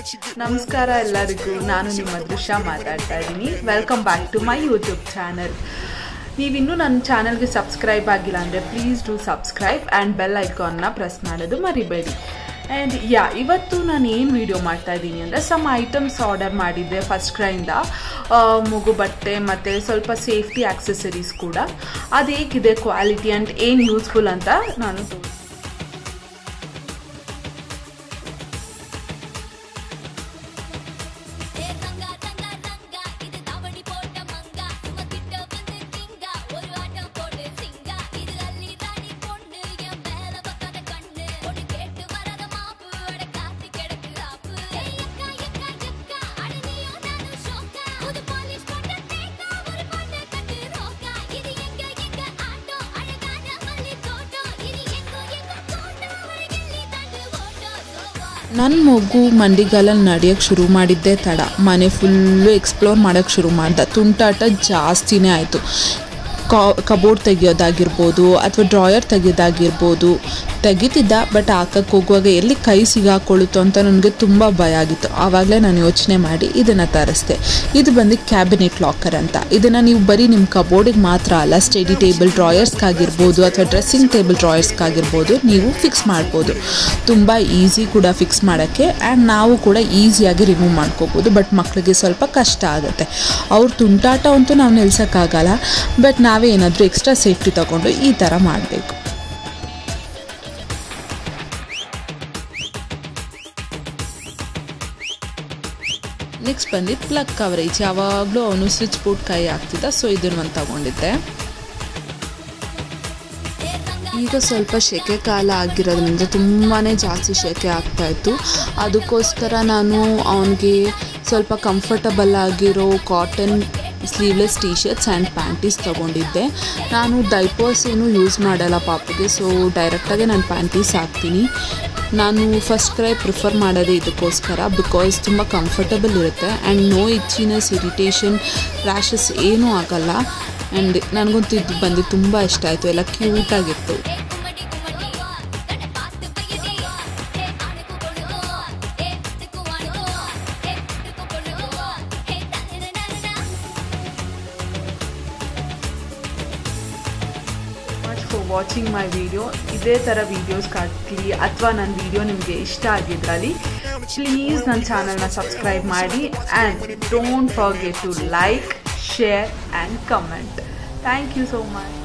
ನಮಸ್ಕಾರ ಎಲ್ಲರಿಗೂ ನಾನು ನಿಮ್ಮ ದೃಶ್ಯ ಮಾತಾಡ್ತಾ ಇದ್ದೀನಿ welcome back to my YouTube channel ನೀವಿನ್ನೂ ನನ್ನ ಚಾನಲ್ಗೆ ಸಬ್ಸ್ಕ್ರೈಬ್ ಆಗಿಲ್ಲ ಅಂದರೆ please do subscribe and bell ಐಕಾನ್ನ ಪ್ರೆಸ್ ಮಾಡೋದು ಮರಿಬೇಡಿ ಆ್ಯಂಡ್ ಯಾ ಇವತ್ತು ನಾನು ಏನು ವಿಡಿಯೋ ಮಾಡ್ತಾ ಇದ್ದೀನಿ ಅಂದರೆ ಸಮ್ ಐಟಮ್ಸ್ ಆರ್ಡರ್ ಮಾಡಿದ್ದೆ ಫಸ್ಟ್ ಕ್ರೈಂದ ಮಗು ಬಟ್ಟೆ ಮತ್ತು ಸ್ವಲ್ಪ ಸೇಫ್ಟಿ ಆಕ್ಸೆಸರೀಸ್ ಕೂಡ ಅದು ಹೇಗಿದೆ ಕ್ವಾಲಿಟಿ ಆ್ಯಂಡ್ ಏನು ಯೂಸ್ಫುಲ್ ಅಂತ ನಾನು ತೋರಿಸ್ತೀನಿ ஏ ரங்கா ரங்கா ரங்கா இது தாவணி போட்ட மங்கா சும்மா கிட்ட வந்து திங்கா ஒரு ஆட்டம் போட்டு சிங்கா இது அள்ளி ராணி பொண்ணு என் மேல பக்காத கண்ணு ஒண்ணு கேட்டு வராத மாப்பு அட காத்து கிடக்கு ஆப்பு ஏய் அக்கா அக்கா அக்கா அட நீயும் நானும் ஷோக்கா புது பாலிஷ் போட்ட தேக்கா ஒரு பாட்டு கட்டு ரோக்கா இது எங்க எங்க ஆட்டோ அழகான மல்லி தோட்டம் இது எங்க எங்க தோட்டம் ஒரு கிள்ளி தண்டு ஓட்டம் சோவா ನನ್ನ ಮಗು ಮಂಡಿಗಾಲಲ್ಲಿ ನಡೆಯೋಕ್ಕೆ ಶುರು ಮಾಡಿದ್ದೇ ತಡ ಮನೆ ಫುಲ್ಲು ಎಕ್ಸ್ಪ್ಲೋರ್ ಮಾಡೋಕ್ಕೆ ಶುರು ಮಾಡ್ದೆ ತುಂಟಾಟ ಜಾಸ್ತಿನೇ ಆಯಿತು ಕಬೋರ್ಡ್ ತೆಗಿಯೋದಾಗಿರ್ಬೋದು ಅಥವಾ ಡ್ರಾಯರ್ ತೆಗಿಯೋದಾಗಿರ್ಬೋದು ತೆಗಿತಿದ್ದ ಬಟ್ ಹಾಕಕ್ಕೆ ಹೋಗುವಾಗ ಎಲ್ಲಿ ಕೈ ಸಿಗಾಕೊಳ್ಳುತ್ತೋ ಅಂತ ನನಗೆ ತುಂಬ ಭಯ ಆಗಿತ್ತು ಆವಾಗಲೇ ನಾನು ಯೋಚನೆ ಮಾಡಿ ಇದನ್ನು ತರಿಸ್ದೆ ಇದು ಬಂದು ಕ್ಯಾಬಿನೆಟ್ ಲಾಕರ್ ಅಂತ ಇದನ್ನು ನೀವು ಬರೀ ನಿಮ್ಮ ಕಬೋರ್ಡಿಗೆ ಮಾತ್ರ ಅಲ್ಲ ಸ್ಟಡಿ ಟೇಬಲ್ ಡ್ರಾಯರ್ಸ್ಗಾಗಿರ್ಬೋದು ಅಥವಾ ಡ್ರೆಸ್ಸಿಂಗ್ ಟೇಬಲ್ ಡ್ರಾಯರ್ಸ್ಗಾಗಿರ್ಬೋದು ನೀವು ಫಿಕ್ಸ್ ಮಾಡ್ಬೋದು ತುಂಬ ಈಸಿ ಕೂಡ ಫಿಕ್ಸ್ ಮಾಡೋಕ್ಕೆ ಆ್ಯಂಡ್ ನಾವು ಕೂಡ ಈಸಿಯಾಗಿ ರಿಮೂವ್ ಮಾಡ್ಕೋಬೋದು ಬಟ್ ಮಕ್ಕಳಿಗೆ ಸ್ವಲ್ಪ ಕಷ್ಟ ಆಗುತ್ತೆ ಅವ್ರ ತುಂಟಾಟ ಅಂತೂ ನಾವು ನಿಲ್ಸೋಕ್ಕಾಗಲ್ಲ ಬಟ್ ನಾವೇ ಏನಾದರೂ ಎಕ್ಸ್ಟ್ರಾ ಸೇಫ್ಟಿ ತಗೊಂಡು ಈ ಥರ ಮಾಡಬೇಕು ನೆಕ್ಸ್ಟ್ ಬಂದಿದ್ದು ಪ್ಲಗ್ ಕವರೇಜ್ ಯಾವಾಗಲೂ ಅವನು ಸ್ವಿಚ್ ಬೋರ್ಡ್ ಕೈ ಆಗ್ತಿದ್ದ ಸೊ ಇದನ್ನು ಒಂದು ತಗೊಂಡಿದ್ದೆ ಈಗ ಸ್ವಲ್ಪ ಸೆಕೆ ಕಾಲ ಆಗಿರೋದ್ರಿಂದ ತುಂಬಾ ಜಾಸ್ತಿ ಸೆಕೆ ಆಗ್ತಾಯಿತ್ತು ಅದಕ್ಕೋಸ್ಕರ ನಾನು ಅವನಿಗೆ ಸ್ವಲ್ಪ ಕಂಫರ್ಟಬಲ್ ಆಗಿರೋ cotton sleeveless T shirts and panties ತೊಗೊಂಡಿದ್ದೆ ನಾನು ಡೈಪರ್ಸ್ ಏನು ಯೂಸ್ ಮಾಡಲ್ಲ ಪಾಪುಗೆ ಸೊ ಡೈರೆಕ್ಟಾಗಿ ನಾನು ಪ್ಯಾಂಟೀಸ್ ಹಾಕ್ತೀನಿ ನಾನು ಫಸ್ಟ್ ಕ್ರೈ ಪ್ರಿಫರ್ ಮಾಡೋದೇ ಇದಕ್ಕೋಸ್ಕರ ಬಿಕಾಸ್ ತುಂಬ ಕಂಫರ್ಟಬಲ್ ಇರುತ್ತೆ and no itchiness irritation rashes ಏನೂ ಆಗಲ್ಲ ಆ್ಯಂಡ್ ನನಗಂತೂ ಇದು ಬಂದು ತುಂಬ ಇಷ್ಟ ಆಯಿತು ಎಲ್ಲ ಕ್ಯೂಟಾಗಿತ್ತು ஏ குமடி குமடி தட பாத்து பையடி ஏ ஆணுக்கு பொண்ணு ஏ திக்கு வாணு ஏ திக்கு பொண்ணு ஏ தன்னனனன much for watching my video ಇದೇ ಥರ ವೀಡಿಯೋಸ್ಗಾಗಲಿ ಅಥವಾ ನನ್ನ ವಿಡಿಯೋ ನಿಮಗೆ ಇಷ್ಟ ಆಗಿದ್ರಲ್ಲಿ ಪ್ಲೀಸ್ ನನ್ನ ಚಾನಲ್ನ ಸಬ್ಸ್ಕ್ರೈಬ್ ಮಾಡಿ and don't forget to like share and comment thank you so much